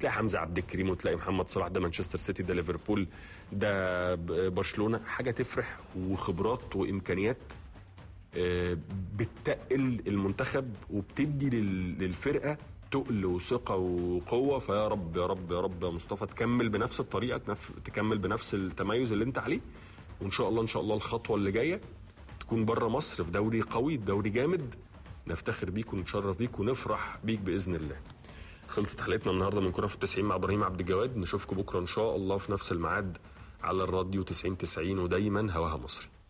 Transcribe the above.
تلاقي حمزه عبد الكريم وتلاقي محمد صلاح ده مانشستر سيتي ده ليفربول ده ب- برشلونه حاجه تفرح وخبرات وامكانيات آه، بتقل المنتخب وبتدي لل- للفرقه تقل وثقه وقوه فيا رب يا رب يا رب يا مصطفى تكمل بنفس الطريقه تنف- تكمل بنفس التميز اللي انت عليه وان شاء الله ان شاء الله الخطوه اللي جايه تكون بره مصر في دوري قوي دوري جامد نفتخر بيك ونتشرف بيك ونفرح بيك باذن الله خلصت حلقتنا النهارده من كره في التسعين مع ابراهيم عبد الجواد نشوفكم بكره ان شاء الله في نفس الميعاد على الراديو 90 90 ودايما هواها مصري